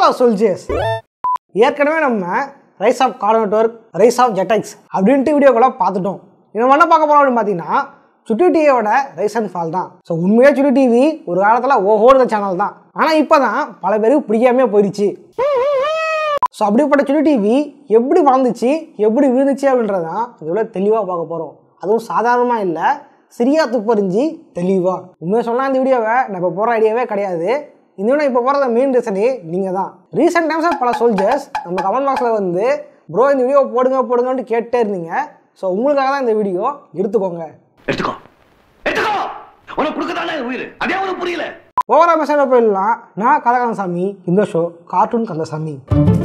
பல சோல்ஜர்ஸ் ஏற்கனவே நம்ம rise of Cartoon Network rise of Jetix அப்படின்ட்டு வீடியோக்களை பார்த்துட்டோம் நம்ம என்ன பார்க்க போகிறோம் அப்படின்னு பார்த்தீங்கன்னா சுட்டி டிவியோட ரைஸ் அண்ட் ஃபால் தான் ஸோ உண்மையாக சுட்டி டிவி ஒரு காலத்தில் ஓஹோடுற சேனல் தான் ஆனால் இப்போ தான் பல பேருக்கு பிடிக்காமே போயிடுச்சு ஸோ அப்படிப்பட்ட சுட்டி டிவி எப்படி வளர்ந்துச்சு எப்படி விழுந்துச்சு அப்படின்றதான் இதோட தெளிவாக பார்க்க போகிறோம் அதுவும் சாதாரணமாக இல்லை சரியா துப்பறிஞ்சு தெளிவாக உண்மையாக சொன்னால் இந்த வீடியோவை நான் இப்போ போகிற ஐடியாவே கிடையாது இந்த வீடியோ இப்போ போகிறத மெயின் ரீசனே நீங்கள் தான் ரீசெண்ட் டைம்ஸாக பல சோல்ஜர்ஸ் நம்ம கமெண்ட் பாக்ஸில் வந்து ப்ரோ இந்த வீடியோ போடுங்க போடுங்கன்ட்டு கேட்டே இருந்தீங்க ஸோ உங்களுக்காக தான் இந்த வீடியோ எடுத்துக்கோங்க எடுத்துக்கோ எடுத்துக்கோ உனக்கு கொடுக்கதானே உயிர் அதே உனக்கு புரியல ஓவரா மெசேஜ் போயிடலாம் நான் கதகந்தசாமி இந்த ஷோ கார்ட்டூன் கந்தசாமி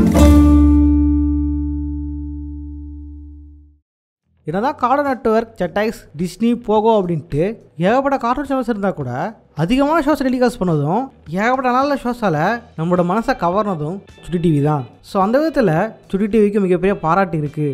என்னதான் கார்டூன் நெட்ஒர்க் செட்டைஸ் டிஸ்னி போகோ அப்படின்ட்டு ஏகப்பட்ட கார்ட்டூன் சேனல்ஸ் இருந்தால் கூட அதிகமான ஷோஸ் டெலிகாஸ்ட் பண்ணதும் ஏகப்பட்ட நல்ல ஷோஸால் நம்மளோட மனசை கவர்னதும் சுட்டி டிவி தான் ஸோ அந்த விதத்தில் சுட்டி டிவிக்கு மிகப்பெரிய பாராட்டு இருக்குது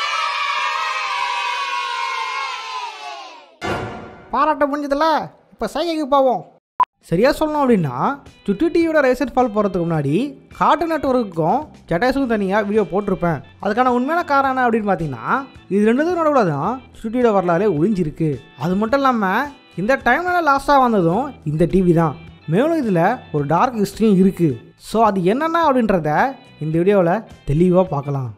பாராட்ட முடிஞ்சதில்ல இப்போ சைகைக்கு போவோம் சரியாக சொல்லணும் அப்படின்னா சுட்டி டிவியோட ரைசன் ஃபால் போகிறதுக்கு முன்னாடி கார்ட்டூன் நெட்ஒர்க்குக்கும் ஜட்டாஸுக்கும் தனியாக வீடியோ போட்டிருப்பேன் அதுக்கான உண்மையான காரணம் என்ன அப்படின்னு பார்த்தீங்கன்னா இது ரெண்டுத்துக்கும் நடுவில் தான் சுட்டியோட வரலாறே ஒளிஞ்சிருக்கு அது மட்டும் இல்லாமல் இந்த டைமில் லாஸ்ட்டாக வந்ததும் இந்த டிவி தான் மேலும் இதில் ஒரு டார்க் ஹிஸ்ட்ரியும் இருக்குது ஸோ அது என்னென்ன அப்படின்றத இந்த வீடியோவில் தெளிவாக பார்க்கலாம்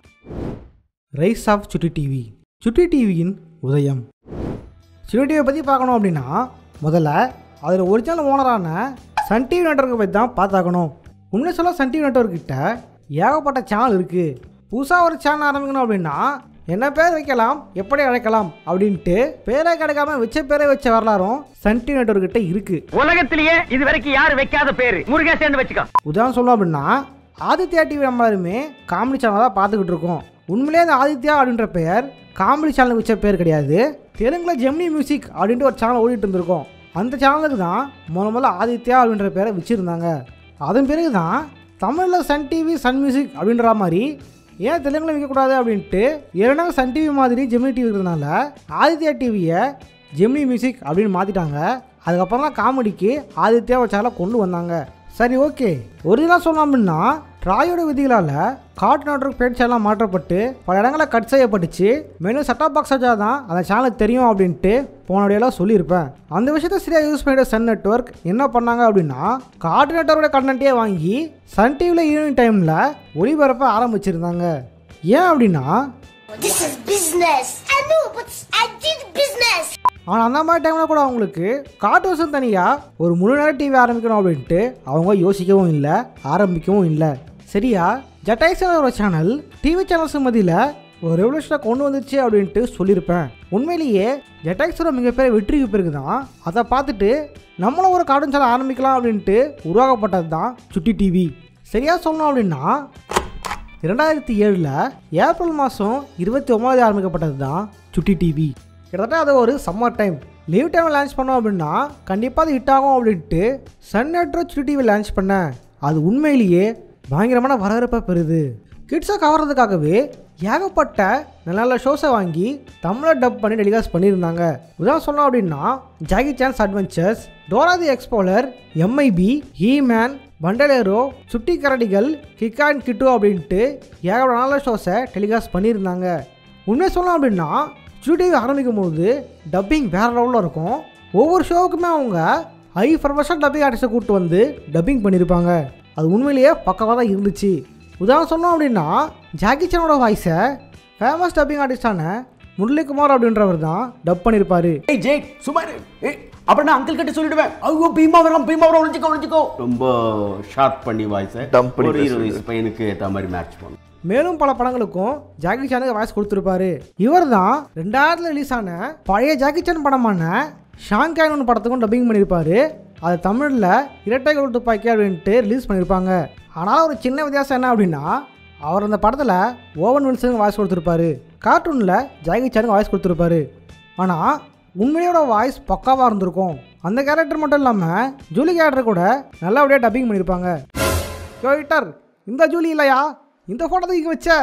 ரைஸ் ஆஃப் சுட்டி டிவி சுட்டி டிவியின் உதயம் சுட்டி டிவியை பற்றி பார்க்கணும் அப்படின்னா முதல்ல அதில் ஒரிஜினல் ஓனரான சன் டிவி நெட்ஒர்க்கை பற்றி தான் பார்த்தாக்கணும் உண்மை சொல்ல சன் டிவி நெட்ஒர்க் கிட்ட ஏகப்பட்ட சேனல் இருக்குது புதுசாக ஒரு சேனல் ஆரம்பிக்கணும் அப்படின்னா என்ன பேர் வைக்கலாம் எப்படி அழைக்கலாம் அப்படின்ட்டு பேரே கிடைக்காம வச்ச பேரே வச்ச வரலாறும் சன் டிவி நெட்ஒர்க் கிட்ட இருக்குது உலகத்திலேயே இது வரைக்கும் யாரு வைக்காத பேரு முருகன் சேர்ந்து வச்சுக்கோ உதாரணம் சொல்லணும் அப்படின்னா ஆதித்யா டிவி நம்ம எல்லாருமே காமெடி சேனல் தான் பார்த்துக்கிட்டு இருக்கோம் உண்மையிலேயே அந்த ஆதித்யா அப்படின்ற பெயர் காமெடி சேனலுக்கு வச்ச பேர் கிடையாது தெலுங்குல ஜெமினி மியூசிக் அப்படின்ட்டு ஒரு சேனல் ஓடிட்டு இருந்திருக்கோம் அந்த சேனலுக்கு தான் முத முதல்ல ஆதித்யா அப்படின்ற பேரை வச்சுருந்தாங்க அதன் பிறகு தான் தமிழில் சன் டிவி சன் மியூசிக் அப்படின்ற மாதிரி ஏன் தெலுங்குல வைக்கக்கூடாது அப்படின்ட்டு ஏன்னா சன் டிவி மாதிரி ஜெமினி டிவி இருக்கிறதுனால ஆதித்யா டிவியை ஜெமினி மியூசிக் அப்படின்னு மாற்றிட்டாங்க அதுக்கப்புறம் தான் காமெடிக்கு ஆதித்யா சேனலை கொண்டு வந்தாங்க சரி ஓகே ஒரிஜினலாக சொல்லணும் அப்படின்னா ட்ராயோட விதிகளால் கார்ட் நெட்ஒர்க் பேட் சேனலாக மாற்றப்பட்டு பல இடங்களில் கட் செய்யப்பட்டுச்சு மேலும் செட்டாப் பாக்ஸ் வச்சா தான் அந்த சேனலுக்கு தெரியும் அப்படின்ட்டு போன வழியெல்லாம் சொல்லியிருப்பேன் அந்த விஷயத்த சரியாக யூஸ் பண்ணிட்ட சன் நெட்ஒர்க் என்ன பண்ணாங்க அப்படின்னா கார்ட் நெட்ஒர்க்கோட கண்டென்ட்டே வாங்கி சன் டிவியில் ஈவினிங் டைமில் ஒளிபரப்ப ஆரம்பிச்சிருந்தாங்க ஏன் அப்படின்னா This is business. I know, but I did business. ஆனால் அந்த மாதிரி டைமில் கூட அவங்களுக்கு கார்ட்டூன்ஸும் தனியாக ஒரு முழு நேர டிவி ஆரம்பிக்கணும் அப்படின்ட்டு அவங்க யோசிக்கவும் இல்லை ஆரம்பிக்கவும் இல்லை சரியா ஜட்டாய்ஸான ஒரு சேனல் டிவி சேனல்ஸ் மத்தியில் ஒரு ரெவல்யூஷனை கொண்டு வந்துச்சு அப்படின்ட்டு சொல்லியிருப்பேன் உண்மையிலேயே ஜெட்டாக்ஸோட மிகப்பெரிய வெற்றிக்கு பிறகு தான் அதை பார்த்துட்டு நம்மளும் ஒரு கார்ட்டூன் சேனல் ஆரம்பிக்கலாம் அப்படின்ட்டு உருவாக்கப்பட்டது தான் சுட்டி டிவி சரியா சொல்லணும் அப்படின்னா இரண்டாயிரத்தி ஏழில் ஏப்ரல் மாதம் இருபத்தி ஒம்பது ஆரம்பிக்கப்பட்டது தான் சுட்டி டிவி கிட்டத்தட்ட அது ஒரு சம்மர் டைம் லீவ் டைமில் லான்ச் பண்ணோம் அப்படின்னா கண்டிப்பாக அது ஹிட் ஆகும் அப்படின்ட்டு சன் நெட்ரோ சுட்டி டிவி லான்ச் பண்ணேன் அது உண்மையிலேயே பயங்கரமான வரவேற்பை பெறுது கிட்ஸை கவர்றதுக்காகவே ஏகப்பட்ட நல்ல நல்ல ஷோஸை வாங்கி தமிழை டப் பண்ணி டெலிகாஸ்ட் பண்ணியிருந்தாங்க உதாரணம் சொன்னோம் அப்படின்னா Jackie Chan adventures Dora the explorer MIB He Man Bandolero Chutti கரடிகள் கிக் அண்ட் கிட்டு அப்படின்ட்டு ஏகப்பட்ட நல்ல ஷோஸை டெலிகாஸ்ட் பண்ணியிருந்தாங்க உண்மை சொல்லலாம் அப்படின்னா ஸ்டுடியோ ஆரம்பிக்கும் போது டப்பிங் வேறு லெவலில் இருக்கும் ஒவ்வொரு ஷோவுக்குமே அவங்க ஹை ப்ரொஃபஷனல் டப்பிங் ஆர்டிஸ்ட்டை கூப்பிட்டு வந்து டப்பிங் பண்ணியிருப்பாங்க அது உண்மையிலேயே பக்கவாக தான் இருந்துச்சு உதாரணம் சொன்னோம் அப்படின்னா ஜாக்கி சானோட வாய்ஸை ஃபேமஸ் டப்பிங் ஆர்டிஸ்டான முரளிகுமார் அப்படின்றவர் தான் டப் பண்ணியிருப்பாரு ஏய் ஜெய் சுமார் ஏய் அப்புறம் நான் அங்கிள் கிட்ட சொல்லிடுவேன் ஐயோ பீமா வரும் பீமா வரும் ஒளிஞ்சிக்கோ ஒளிஞ்சிக்கோ ரொம்ப ஷார்ப் பண்ணி வாய்ஸை Dump பண்ணி ஒரு பேசுவீங்க. இருபது வயசு பையனுக்கு ஏற்ற மாதிரி மேட்ச் பண்ணும் மேலும் பல படங்களுக்கும் ஜாக்கி சானுக்கு வாய்ஸ் கொடுத்துருப்பாரு இவர் தான் ரெண்டாயிரத்தில் ரிலீஸ் ஆன பழைய ஜாக்கி சான் படமான ஷாங்காயின் படத்துக்கும் டப்பிங் பண்ணியிருப்பாரு அது தமிழில் இரட்டை கோல் துப்பாக்கி அப்படின்ட்டு ரிலீஸ் பண்ணியிருப்பாங்க ஆனால் ஒரு சின்ன வித்தியாசம் என்ன அப்படின்னா அவர் அந்த படத்தில் ஓவன் வில்சனுக்கு வாய்ஸ் கொடுத்துருப்பாரு கார்ட்டூனில் ஜாக்கி சானுக்கு வாய்ஸ் கொடுத்துருப்பாரு ஆனால் உண்மையோட வாய்ஸ் பக்காவாக இருந்திருக்கும் அந்த கேரக்டர் மட்டும் இல்லாமல் ஜூலி கேரக்டர் கூட நல்லபடியாக டப்பிங் பண்ணியிருப்பாங்க யோயிட்டர் இந்த ஜூலி இல்லையா இந்த ஃபோட்டோ தூக்கி வச்ச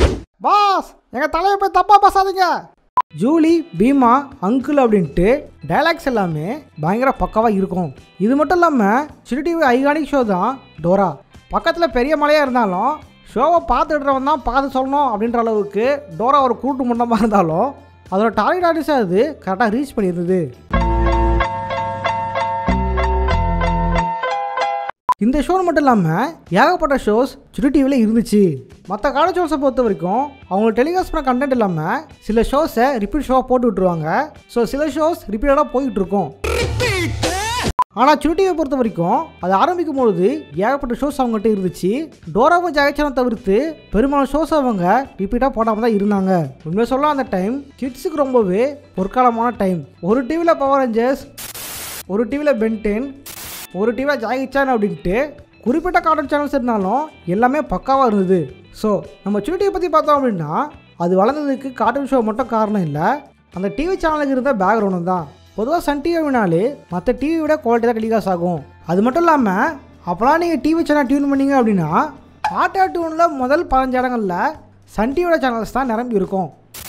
பாஸ் எங்கள் தலையை போய் தப்பாக பேசாதீங்க ஜூலி பீமா அங்கிள் அப்படின்ட்டு டைலாக்ஸ் எல்லாமே பயங்கர பக்காவாக இருக்கும் இது மட்டும் இல்லாமல் சிறு டிவி ஐகானிக் ஷோ தான் டோரா பக்கத்தில் பெரிய மலையாக இருந்தாலும் ஷோவை பார்த்துடுறவன் தான் பார்த்து சொல்லணும் அப்படின்ற அளவுக்கு டோரா ஒரு கூட்டு முண்டமாக இருந்தாலும் அதோட டார்கெட் ஆடியன்ஸை அது கரெக்டாக ரீச் பண்ணியிருந்தது இந்த ஷோ மட்டும் இல்லாமல் ஏகப்பட்ட ஷோஸ் சுட்டி டிவியில் இருந்துச்சு மற்ற காலேஜ் ஷோஸை பொறுத்த வரைக்கும் அவங்க டெலிகாஸ்ட் பண்ண கண்டென்ட் இல்லாமல் சில ஷோஸை ரிப்பீட் ஷோவாக போட்டு விட்ருவாங்க ஸோ சில ஷோஸ் ரிப்பீட்டடாக போயிட்டு இருக்கும் ஆனால் சுட்டி டிவியை பொறுத்த வரைக்கும் அது ஆரம்பிக்கும் பொழுது ஏகப்பட்ட ஷோஸ் அவங்ககிட்ட இருந்துச்சு டோராவும் ஜெயச்சனம் தவிர்த்து பெரும்பாலும் ஷோஸ் அவங்க ரிப்பீட்டாக போடாமல் தான் இருந்தாங்க உண்மையை சொல்ல அந்த டைம் கிட்ஸுக்கு ரொம்பவே பொற்காலமான டைம் ஒரு டிவியில் பவர் ரேஞ்சர்ஸ் ஒரு டிவியில் பென்டென் ஒரு டிவியில் ஜாகி சான் அப்படின்ட்டு குறிப்பிட்ட கார்ட்டூன் சேனல்ஸ் இருந்தாலும் எல்லாமே பக்காவாக இருந்தது ஸோ நம்ம சுட்டியை பற்றி பார்த்தோம் அப்படின்னா அது வளர்ந்ததுக்கு கார்ட்டூன் ஷோ மட்டும் காரணம் இல்லை அந்த டிவி சேனலுக்கு இருந்த பேக்ரவுண்டு தான் பொதுவாக சன் டிவினாலே மற்ற டிவி விட குவாலிட்டி தான் டெலிகாஸ்ட் ஆகும் அது மட்டும் இல்லாமல் அப்போலாம் நீங்கள் டிவி சேனல் டியூன் பண்ணீங்க அப்படின்னா ஆட்டோ டியூனில் முதல் பதினஞ்சு இடங்களில் சன் டிவியோட சேனல்ஸ் தான் நிரம்பி இருக்கும்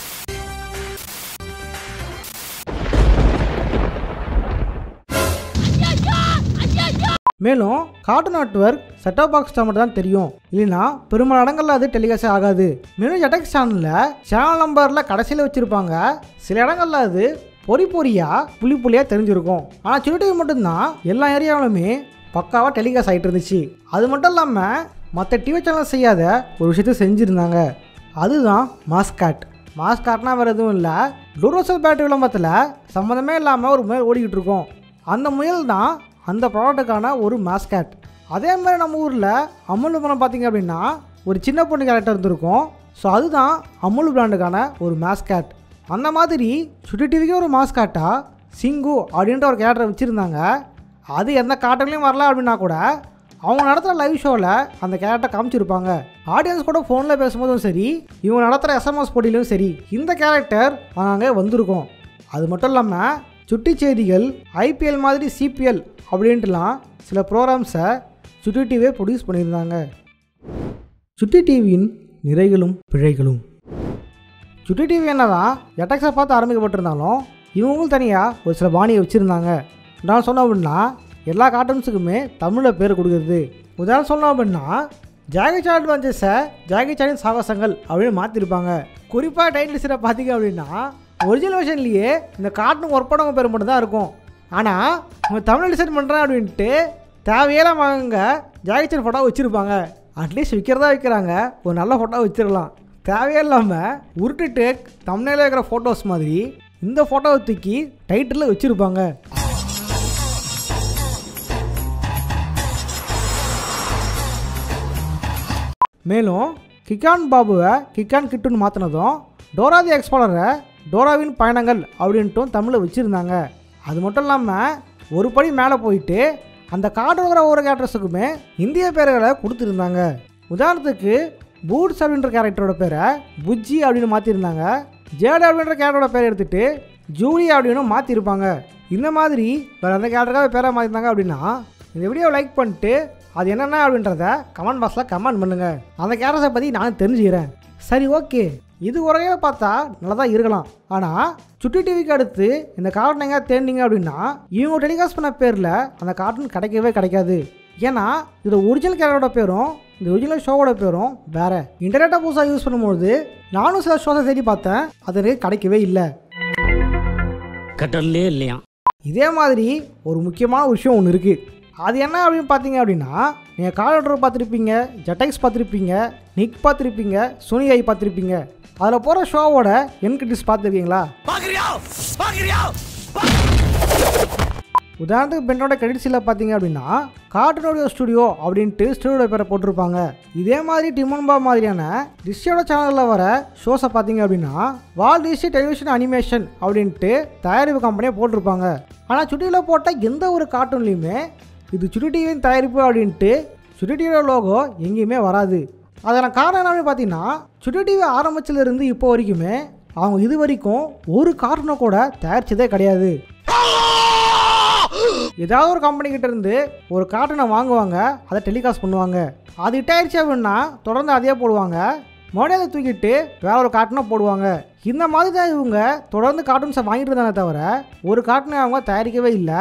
மேலும் கார்ட்டூன் நெட்ஒர்க் செட்டப் பாக்ஸ் தான் மட்டும் தான் தெரியும் இல்லைன்னா பெரும்பாலும் இடங்கள்ல அது டெலிகாஸ்ட் ஆகாது மேலும் ஜெட்டக்ஸ் சேனலில் சேனல் நம்பரில் கடைசியில் வச்சுருப்பாங்க சில இடங்கள்ல அது பொறி பொறியாக புளி புளியாக தெரிஞ்சிருக்கும் ஆனால் சின்ன டிவி மட்டும்தான் எல்லா ஏரியாவிலுமே பக்காவாக டெலிகாஸ்ட் ஆகிட்டு இருந்துச்சு அது மட்டும் இல்லாமல் மற்ற டிவி சேனல் செய்யாத ஒரு விஷயத்தை செஞ்சுருந்தாங்க அதுதான் மாஸ்காட் மாஸ்காட்னா வேறு எதுவும் இல்லை டூரோசல் பேட்டரி விளம்பரத்தில் சம்மந்தமே இல்லாமல் ஒரு முயல் ஓடிக்கிட்டு இருக்கோம் அந்த முயல் தான் அந்த ப்ராடக்ட்டுக்கான ஒரு மாஸ்காட் அதே மாதிரி நம்ம ஊரில் அமுல் படம் பார்த்தீங்க அப்படின்னா ஒரு சின்ன பொண்ணு கேரக்டர் இருந்திருக்கும் ஸோ அதுதான் அமுல் பிராண்டுக்கான ஒரு மாஸ்காட் அந்த மாதிரி சுட்டி டிவிக்கு ஒரு மாஸ்காட்டா சிங்கு அப்படின்ற ஒரு கேரக்டர் வச்சுருந்தாங்க அது எந்த காட்டுலையும் வரல அப்படின்னா கூட அவங்க நடத்துகிற லைவ் ஷோவில் அந்த கேரக்டர் காமிச்சிருப்பாங்க ஆடியன்ஸ் கூட ஃபோனில் பேசும்போதும் சரி இவங்க நடத்துகிற எஸ்எம்எஸ் போட்டியிலும் சரி இந்த கேரக்டர் அங்கே வந்திருக்கும் அது மட்டும் இல்லாமல் சுட்டி செய்திகள் ஐபிஎல் மாதிரி சிபிஎல் அப்படின்ட்டுலாம் சில ப்ரோக்ராம்ஸை சுட்டி டிவியே ப்ரொடியூஸ் பண்ணியிருந்தாங்க சுட்டி டிவியின் நிறைகளும் பிழைகளும் சுட்டி டிவி என்னதான் எட்டக்ஸை பார்த்து ஆரம்பிக்கப்பட்டிருந்தாலும் இவங்களும் தனியாக ஒரு சில பாணியை வச்சுருந்தாங்க நான் சொன்னோம் அப்படின்னா எல்லா கார்ட்டூன்ஸுக்குமே தமிழில் பேர் கொடுக்குறது உதாரணம் சொன்னோம் அப்படின்னா ஜாகி சான் அட்வென்ச்சர்ஸை ஜாகி சானின் சாகசங்கள் அப்படின்னு மாற்றிருப்பாங்க குறிப்பாக டைட்டில் சீரை பார்த்தீங்க அப்படின்னா ஒரிஜினல் வெர்ஷன்லேயே இந்த கார்ட்டூன் ஒர்க் பண்ணவங்க பேர் மட்டும் தான் இருக்கும் ஆனால் அவங்க தமிழ் டிசைன் பண்ணுறேன் அப்படின்ட்டு தேவையில்லாம அவங்க ஜாகி சான் ஃபோட்டோ வச்சுருப்பாங்க அட்லீஸ்ட் விற்கிறதா வைக்கிறாங்க ஒரு நல்ல ஃபோட்டோ வச்சிடலாம் தேவையே இல்லாமல் உருட்டுட்டு தமிழில் இருக்கிற ஃபோட்டோஸ் மாதிரி இந்த ஃபோட்டோவை தூக்கி டைட்டிலில் வச்சுருப்பாங்க மேலும் கிக்கான் பாபுவை கிக்கான் கிட்டுன்னு மாற்றினதும் டோராதி எக்ஸ்ப்ளோரரை டோராவின் பயணங்கள் அப்படின்ட்டும் தமிழில் வச்சுருந்தாங்க அது மட்டும் இல்லாமல் ஒரு படி மேலே போயிட்டு அந்த கார்டோகிற ஒவ்வொரு கேரக்டர்ஸுக்குமே இந்திய பேர்களை கொடுத்துருந்தாங்க உதாரணத்துக்கு பூட்ஸ் அப்படின்ற கேரக்டரோட பேரை புஜ்ஜி அப்படின்னு மாற்றிருந்தாங்க ஜேட் அப்படின்ற கேரக்டரோட பேரை எடுத்துட்டு ஜூலி அப்படின்னு மாற்றிருப்பாங்க இந்த மாதிரி வேறு எந்த கேரக்டருக்காக பேரை மாற்றிருந்தாங்க அப்படின்னா இந்த வீடியோவை லைக் பண்ணிட்டு அது என்னென்ன அப்படின்றத கமெண்ட் பாக்ஸில் கமெண்ட் பண்ணுங்கள் அந்த கேரக்டரை பற்றி நான் தெரிஞ்சுக்கிறேன் சரி ஓகே இது உரையாக பார்த்தா நல்லா தான் இருக்கலாம் ஆனால் சுட்டி டிவிக்கு அடுத்து இந்த கார்ட்டூன் எங்கே தேடினீங்க அப்படின்னா இவங்க டெலிகாஸ்ட் பண்ண பேரில் அந்த கார்ட்டூன் கிடைக்கவே கிடைக்காது ஏன்னா இதோட ஒரிஜினல் கேரக்டரோட பேரும் இந்த ஒரிஜினல் ஷோவோட பேரும் வேற இன்டர்நெட்டை புதுசாக யூஸ் பண்ணும்போது நானும் சில ஷோஸை தேடி பார்த்தேன் அது எனக்கு கிடைக்கவே இல்லை கடல்லே இல்லையா இதே மாதிரி ஒரு முக்கியமான விஷயம் ஒன்று இருக்குது அது என்ன அப்படின்னு பார்த்தீங்க அப்படின்னா நீங்கள் காலண்டர் பார்த்துருப்பீங்க ஜெட்டக்ஸ் பார்த்துருப்பீங்க நிக் பார்த்துருப்பீங்க சோனி ஐ பார்த்துருப்பீங்க அதில் போகிற ஷோவோட என் கிட்டிஸ் பார்த்துருக்கீங்களா உதாரணத்துக்கு பெண்ணோட கிரெடிட்ஸில் பார்த்தீங்க அப்படின்னா கார்ட்டூனோட ஸ்டுடியோ அப்படின்ட்டு ஸ்டுடியோட பேரை போட்டிருப்பாங்க இதே மாதிரி டிமன்பா மாதிரியான டிஸ்டியோட சேனலில் வர ஷோஸை பார்த்தீங்க அப்படின்னா வால் டிஸ்டி டெலிவிஷன் அனிமேஷன் அப்படின்ட்டு தயாரிப்பு கம்பெனியை போட்டிருப்பாங்க ஆனால் சுட்டியில் போட்ட எந்த ஒரு கார்ட்டூன்லேயுமே இது சுட்டி டிவியின் தயாரிப்பு அப்படின்ட்டு சுட்டி டிவியோட லோகோ எங்கேயுமே வராது அதெல்லாம் காரணம் என்ன அப்படின்னு பார்த்தீங்கன்னா சுட்டி டிவி ஆரம்பிச்சிலிருந்து இப்போ வரைக்குமே அவங்க இது வரைக்கும் ஒரு கார்ட்டூனை கூட தயாரிச்சதே கிடையாது ஏதாவது ஒரு கம்பெனி கிட்ட இருந்து ஒரு கார்ட்டனை வாங்குவாங்க அதை டெலிகாஸ்ட் பண்ணுவாங்க அது ஹிட் ஆயிடுச்சு அப்படின்னா தொடர்ந்து அதையே போடுவாங்க மறுபடியும் அதை தூக்கிட்டு வேற ஒரு கார்ட்டனை போடுவாங்க இந்த மாதிரி தான் இவங்க தொடர்ந்து கார்ட்டூன்ஸை வாங்கிட்டு இருந்தாங்க தவிர ஒரு கார்ட்டனை அவங்க தயாரிக்கவே இல்லை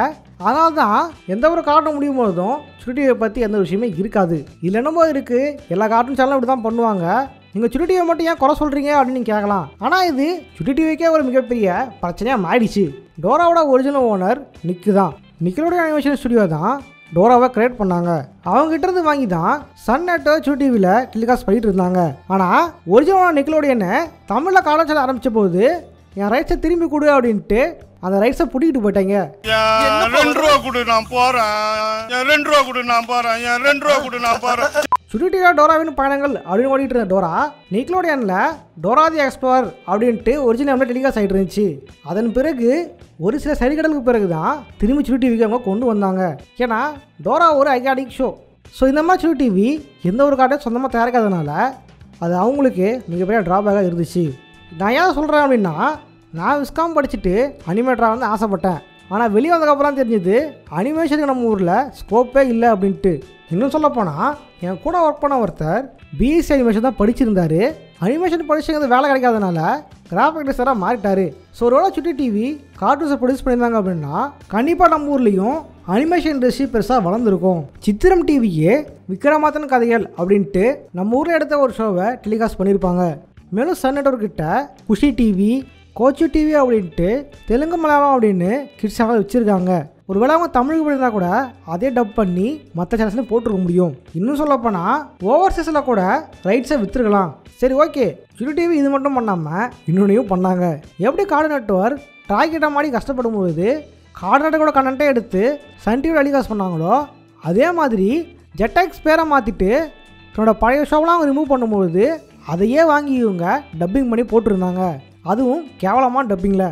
அதனால தான் எந்த ஒரு கார்ட்டூன் முடியும் போதும் சுட்டி டிவியை பற்றி எந்த விஷயமே இருக்காது இதில் என்னமோ இருக்குது எல்லா கார்ட்டூன் சேனலும் இப்படி தான் பண்ணுவாங்க நீங்கள் சுட்டி டிவியை மட்டும் ஏன் குறை சொல்கிறீங்க அப்படின்னு நீங்கள் கேட்கலாம் ஆனால் இது சுட்டி டிவிக்கே ஒரு மிகப்பெரிய பிரச்சனையாக மாறிடுச்சு டோராவோட ஒரிஜினல் ஓனர் நிக்கு தான் நிக்கலோட அனிமேஷன் ஸ்டுடியோ தான் டோராவை கிரியேட் பண்ணாங்க அவங்க கிட்ட இருந்து வாங்கி தான் சன் நெட்டோ சூ டிவியில் டெலிகாஸ்ட் பண்ணிட்டு இருந்தாங்க ஆனால் ஒரிஜினலான நிக்கலோடியனை தமிழில் காலேஜில் ஆரம்பித்த போது என் ரைட்ஸை திரும்பி கொடு அப்படின்ட்டு அந்த ரைட்ஸை பிடிக்கிட்டு போயிட்டாங்க என் ரெண்டு ரூபா கொடு நான் போறேன் என் ரெண்டு ரூபா கொடு நான் போறேன் என் ரெண்டு ரூபா கொடு நான் போறேன் சுட்டிட்டியா டோராவின் பயணங்கள் அப்படின்னு ஓடிட்டு இருந்த டோரா நிக்லோடியனில் டோராதி எக்ஸ்ப்ளோர் அப்படின்ட்டு ஒரிஜினல் டெலிகாஸ்ட் ஆகிட்டு இருந்துச்சு அதன் பிறகு ஒரு சில சரிகடலுக்கு பிறகு தான் திரும்பி சுட்டி டிவிக்கு அவங்க கொண்டு வந்தாங்க ஏன்னா டோரா ஒரு ஐகானிக் ஷோ ஸோ இந்த மாதிரி சுட்டி டிவி எந்த ஒரு காட்டையும் சொந்தமாக தயாரிக்காதனால அது அவங்களுக்கு மிகப்பெரிய ட்ராபேக்காக இருந்துச்சு நான் ஏன் சொல்கிறேன் அப்படின்னா நான் விஸ்காம் படிச்சுட்டு அனிமேட்டராக வந்து ஆசைப்பட்டேன் ஆனால் வெளியே வந்ததுக்கப்புறம் தெரிஞ்சது அனிமேஷனுக்கு நம்ம ஊரில் ஸ்கோப்பே இல்லை அப்படின்ட்டு இன்னும் சொல்லப்போனால் என் கூட ஒர்க் பண்ண ஒருத்தர் பிஎஸ்சி அனிமேஷன் தான் படிச்சிருந்தாரு அனிமேஷன் படிச்சவங்க வேலை கிடைக்காதனால கிராஃபிக் டிசைனராக மாறிட்டாரு ஸோ ஒருவேளை சுட்டி டிவி கார்ட்டூன்ஸை ப்ரொடியூஸ் பண்ணியிருந்தாங்க அப்படின்னா கண்டிப்பாக நம்ம ஊர்லேயும் அனிமேஷன் இண்டஸ்ட்ரி பெருசாக வளர்ந்துருக்கும் சித்திரம் டிவியே விக்ரமாத்தன் கதைகள் அப்படின்ட்டு நம்ம ஊரில் எடுத்த ஒரு ஷோவை டெலிகாஸ்ட் பண்ணியிருப்பாங்க மேலும் சன் நெட்வொர்க் கிட்ட குஷி டிவி கோச்சு டிவி அப்படின்ட்டு தெலுங்கு மலையாளம் அப்படின்னு கிட்ஸ் சேனல் வச்சுருக்காங்க ஒருவேளை அவங்க தமிழுக்கு பண்ணியிருந்தா கூட அதே டப் பண்ணி மற்ற சேனல்ஸ்லையும் போட்டிருக்க முடியும் இன்னும் சொல்லப்போனால் ஓவர்சீஸில் கூட ரைட்ஸை விற்றுருக்கலாம் சரி ஓகே சுடி டிவி இது மட்டும் பண்ணாமல் இன்னொன்னையும் பண்ணாங்க எப்படி கார்டு நெட்ஒர்க் டாய்கிட்ட மாதிரி கஷ்டப்படும் போது கார்டு நெட்டோட கண்டென்ட்டே எடுத்து சன் டிவி டெலிகாஸ்ட் பண்ணாங்களோ அதே மாதிரி ஜெட்டாக்ஸ் பேரை மாற்றிட்டு தன்னோட பழைய ஷோவெலாம் அவங்க ரிமூவ் பண்ணும்போது அதையே வாங்கி இவங்க டப்பிங் பண்ணி போட்டிருந்தாங்க அதுவும் கேவலமாக டப்பிங்கில்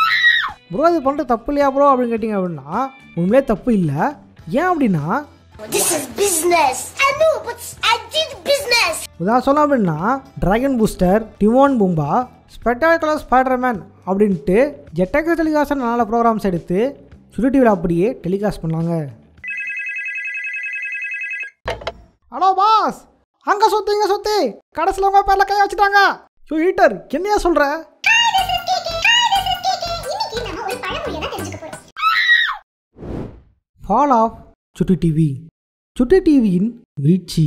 ப்ரோ இது பண்ணுறது தப்பு இல்லையா ப்ரோ அப்படின்னு கேட்டிங்க அப்படின்னா உண்மையிலே தப்பு இல்லை ஏன் அப்படின்னா This is business. I know, but I did business. உதாரணம் சொல்லலாம் அப்படின்னா dragon booster Timon Pumbaa spectacular Spiderman அப்படின்ட்டு ஜெட்டக்ஸ் டெலிகாஸ்ட் நல்ல ப்ரோக்ராம்ஸ் எடுத்து சுடி டிவியில் அப்படியே டெலிகாஸ்ட் பண்ணாங்க ஹலோ பாஸ் அங்கே சுற்றி இங்கே சுற்றி கடைசியில் உங்கள் பேரில் கை வச்சுட்டாங்க ஸோ ஹீட்டர் என்னையா சொல்கிற ஃபால் ஆஃப் சுட்டி டிவி சுட்டி டிவியின் வீழ்ச்சி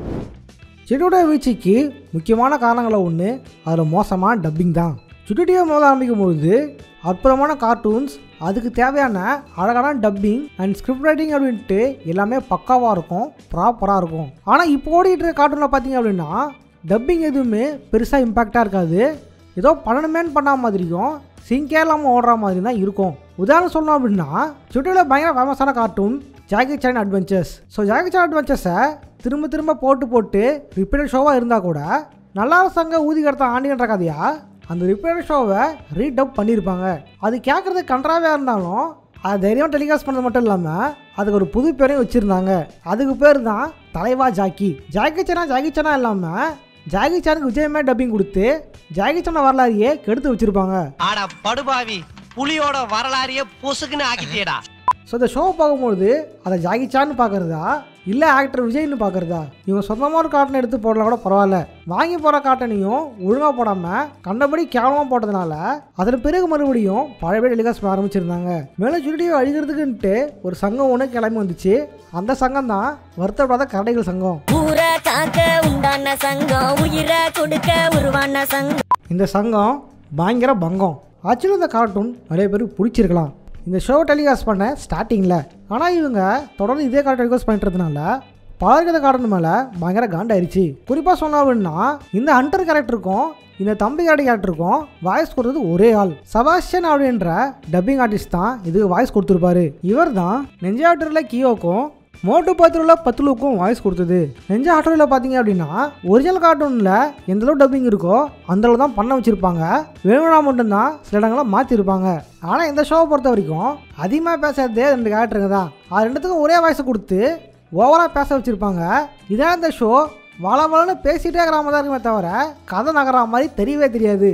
செடியோட வீழ்ச்சிக்கு முக்கியமான காரணங்களில் ஒன்று அதில் மோசமான டப்பிங் தான் சுட்டி டிவி முதல்ல ஆரம்பிக்கும் பொழுது அற்புதமான கார்ட்டூன்ஸ் அதுக்கு தேவையான அழகான டப்பிங் அண்ட் ஸ்கிரிப்ட் ரைட்டிங் அப்படின்ட்டு எல்லாமே பக்காவாக இருக்கும் ப்ராப்பராக இருக்கும் ஆனால் இப்போ ஓடிட்டு இருக்க கார்ட்டூனில் பார்த்தீங்க அப்படின்னா டப்பிங் எதுவுமே பெருசாக இம்பேக்டாக இருக்காது ஏதோ பண்ணணுமேன்னு பண்ண மாதிரியும் சிங்கே இல்லாமல் ஓடுற மாதிரி தான் இருக்கும் உதாரணம் சொல்லணும் அப்படின்னா சுட்டியில் பயங்கர ஃபேமஸான cartoon Jackie Chan adventures so Jackie Chan அட்வென்ச்சர்ஸை திரும்ப திரும்ப போட்டு போட்டு ரிப்பீட்டட் ஷோவாக இருந்தால் கூட நல்லா சங்க ஊதி கடத்த ஆண்டின்ற கதையா அந்த ரிப்பீட்டட் ஷோவை ரீடப் பண்ணியிருப்பாங்க அது கேட்குறது கன்றாவே இருந்தாலும் அது தைரியம் டெலிகாஸ்ட் பண்ணது மட்டும் இல்லாமல் அதுக்கு ஒரு புது பேரையும் வச்சுருந்தாங்க அதுக்கு பேர் தான் தலைவா ஜாக்கி ஜாக்கி சானா ஜாக்கி சானா இல்லாமல் ஜாக்கி சானுக்கு விஜயமே டப்பிங் கொடுத்து ஜாக்கி சான வரலாறையே கெடுத்து வச்சுருப்பாங்க ஆட படுபாவி புலியோட வரலாறையே பொசுக்குன்னு ஆக்கிட்டியடா ஸோ இந்த ஷோ பார்க்கும்போது அதை ஜாகி சான்னு பார்க்குறதா இல்லை ஆக்டர் விஜய்னு பார்க்குறதா இவங்க சொந்தமாக ஒரு காட்டன் எடுத்து போடலாம் கூட பரவாயில்ல வாங்கி போகிற காட்டனையும் ஒழுங்காக போடாமல் கண்டபடி கேவலமாக போட்டதுனால அதன் பிறகு மறுபடியும் பழையபடி டெலிகாஸ்ட் பண்ண ஆரம்பிச்சிருந்தாங்க மேலும் சுருட்டியை அழிக்கிறதுக்குன்ட்டு ஒரு சங்கம் ஒன்று கிளம்பி வந்துச்சு அந்த சங்கம் தான் வருத்தப்படாத கரடைகள் சங்கம் ஊரை காக்க உண்டான சங்கம் உயிரை கொடுக்க உருவான சங்கம் இந்த சங்கம் பயங்கர பங்கம் ஆக்சுவலி இந்த கார்ட்டூன் நிறைய பேருக்கு பிடிச்சிருக்கலாம் இந்த ஷோ டெலிகாஸ்ட் பண்ண ஸ்டார்டிங்கில் ஆனால் இவங்க தொடர்ந்து இதே கார்ட்டூன் டெலிகாஸ்ட் பண்ணிட்டதுனால பலருக்கு இந்த கார்ட்டூன் மேலே பயங்கர காண்டாயிருச்சு குறிப்பாக சொன்னோம் அப்படின்னா இந்த ஹண்டர் கேரக்டருக்கும் இந்த தம்பி காடி கேரக்டருக்கும் வாய்ஸ் கொடுத்தது ஒரே ஆள் சபாஸ்டியன் அப்படின்ற டப்பிங் ஆர்டிஸ்ட் தான் இதுக்கு வாய்ஸ் கொடுத்துருப்பாரு இவர் தான் நெஞ்சாட்டரில் கியோக்கும் மோட்டு பத்துருவில் பத்துலுக்கும் வாய்ஸ் கொடுத்தது நெஞ்ச ஆட்டோவில் பார்த்தீங்க அப்படின்னா ஒரிஜினல் கார்ட்டூனில் எந்த அளவு டப்பிங் இருக்கோ அந்த அளவு தான் பண்ண வச்சுருப்பாங்க வேணும்னா மட்டும்தான் சில இடங்களை மாற்றிருப்பாங்க ஆனால் இந்த ஷோவை பொறுத்த வரைக்கும் அதிகமாக பேசுறதே ரெண்டு கேரக்டருங்க தான் அது ரெண்டுத்துக்கும் ஒரே வாய்ஸை கொடுத்து ஓவராக பேச வச்சுருப்பாங்க இதான் இந்த ஷோ வள வளன்னு பேசிகிட்டே இருக்கிற மாதிரி தான் இருக்குமே தவிர கதை நகர மாதிரி தெரியவே தெரியாது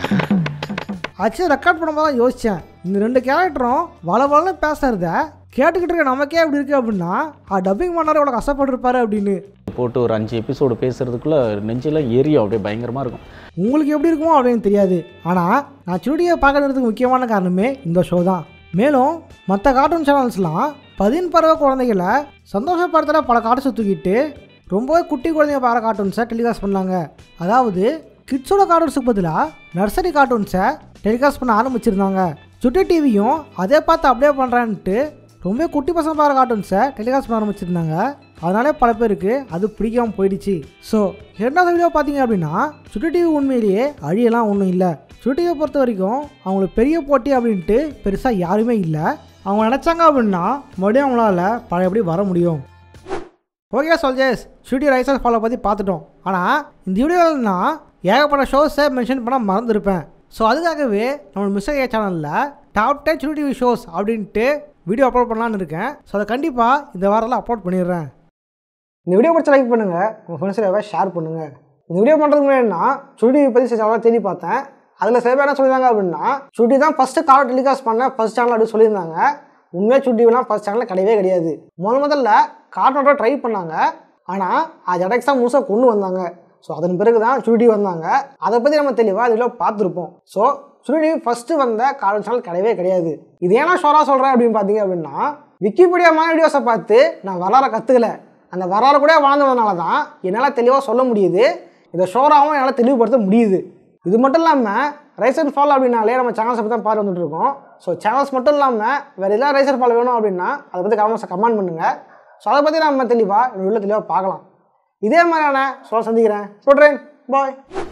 ஆக்சுவலி ரெக்கார்ட் பண்ணும்போது தான் யோசித்தேன் இந்த ரெண்டு கேரக்டரும் வள வளன்னு பேசுறத கேட்டுக்கிட்டு இருக்க நமக்கே அப்படி இருக்கு அப்படின்னா டப்பிங் பண்ணாரு எவ்வளோ கஷ்டப்பட்டிருப்பாரு அப்படின்னு போட்டு ஒரு அஞ்சு எபிசோடு பேசுறதுக்குள்ள நெஞ்செல்லாம் எரியும் அப்படியே பயங்கரமாக இருக்கும் உங்களுக்கு எப்படி இருக்குமோ அப்படின்னு தெரியாது ஆனால் நான் சுடியை பார்க்கறதுக்கு முக்கியமான காரணமே இந்த ஷோ தான் மேலும் மற்ற கார்ட்டூன் சேனல்ஸ்லாம் பதின் பருவ குழந்தைகளை சந்தோஷப்படுத்துகிற பல கார்ட்டூன்ஸை தூக்கிட்டு ரொம்பவே குட்டி குழந்தைங்க பாரு கார்ட்டூன்ஸை டெலிகாஸ்ட் பண்ணாங்க அதாவது கிட்ஸோட கார்ட்டூன்ஸுக்கு பதிலாக நர்சரி கார்ட்டூன்ஸை டெலிகாஸ்ட் பண்ண ஆரம்பிச்சிருந்தாங்க சுட்டி டிவியும் அதே பார்த்து அப்படியே பண்ணுறான்ட்டு ரொம்ப குட்டி பசங்க பாரு கார்ட்டூன்ஸை டெலிகாஸ்ட் பண்ண ஆரம்பிச்சிருந்தாங்க அதனாலே பல பேருக்கு அது பிடிக்காம போயிடுச்சு ஸோ இரண்டாவது வீடியோ பார்த்தீங்க அப்படின்னா சுட்டி டிவி உண்மையிலேயே அழியெல்லாம் ஒன்றும் இல்லை சுட்டி டிவியை பொறுத்த வரைக்கும் அவங்களுக்கு பெரிய போட்டி அப்படின்ட்டு பெருசாக யாருமே இல்லை அவங்க நினச்சாங்க அப்படின்னா மறுபடியும் அவங்களால பழையபடி வர முடியும் okay soldiers studio risers follow பற்றி பார்த்துட்டோம் ஆனால் இந்த வீடியோவில் நான் ஏகப்பட்ட ஷோஸை மென்ஷன் பண்ண மறந்துருப்பேன் ஸோ அதுக்காகவே நம்ம மிஸ் ஐயா சேனலில் top ten studio TV shows அப்படின்ட்டு வீடியோ அப்லோட் பண்ணலான்னு இருக்கேன் ஸோ அதை கண்டிப்பாக இந்த வாரத்தில் அப்லோட் பண்ணிடுறேன் இந்த வீடியோ பிடிச்ச லைக் பண்ணுங்கள் உங்கள் ஃப்ரெண்ட்ஸில் எதாவது ஷேர் பண்ணுங்கள் இந்த வீடியோ பண்ணுறதுக்கு முன்னாடினா சுடி டிவி பற்றி சில சேனலாக தேடி பார்த்தேன் அதில் சில பேர் என்ன சொல்லியிருந்தாங்க அப்படின்னா சுடி தான் ஃபஸ்ட்டு கால் டெலிகாஸ்ட் பண்ண ஃபஸ்ட் சேனல் அப்படின்னு சொல்லியிருந்தாங்க உண்மையாக சுடி டிவிலாம் ஃபஸ்ட் சேனலில் கிடையவே கிடையாது முதல் முதல்ல கார்ட்டோட ட்ரை பண்ணாங்க ஆனால் அது ஜடெக்ஸாக முழுசாக கொண்டு வந்தாங்க ஸோ அதன் பிறகு தான் சுடி வந்தாங்க அதை பற்றி நம்ம தெளிவாக அதில் பார்த்துருப்போம் ஸோ சுடி ஃபஸ்ட்டு வந்த கார்ட்டூன் சேனல் கிடையவே கிடையாது இது ஏன்னா ஷோராக சொல்கிறேன் அப்படின்னு பார்த்தீங்க அப்படின்னா விக்கிபீடியா மாதிரி வீடியோஸை பார்த்து நான் வரலாறை கற்றுக்கல அந்த வரலாறு கூட வாழ்ந்ததுனால தான் என்னால் தெளிவாக சொல்ல முடியுது இந்த ஷோராகவும் என்னால் தெளிவுபடுத்த முடியுது இது மட்டும் இல்லாமல் ரைஸ் அண்ட் ஃபால் அப்படின்னாலே நம்ம சேனல்ஸை பற்றி தான் பார்த்து வந்துட்டு இருக்கோம் ஸோ சேனல்ஸ் மட்டும் இல்லாமல் வேறு எதாவது ரைஸ் அண்ட் ஃபால் வேணும் அப்படின்னா அதை பற்றி கமெண்ட்ஸை கமெண்ட் பண்ணுங்கள் ஸோ அதை பற்றி நம்ம தெளிவாக இந்த உள்ள தெளிவாக பார்க்கலாம் இதே மாதிரியான சொல்ல சந்திக்கிறேன் சொல்கிறேன் பாய்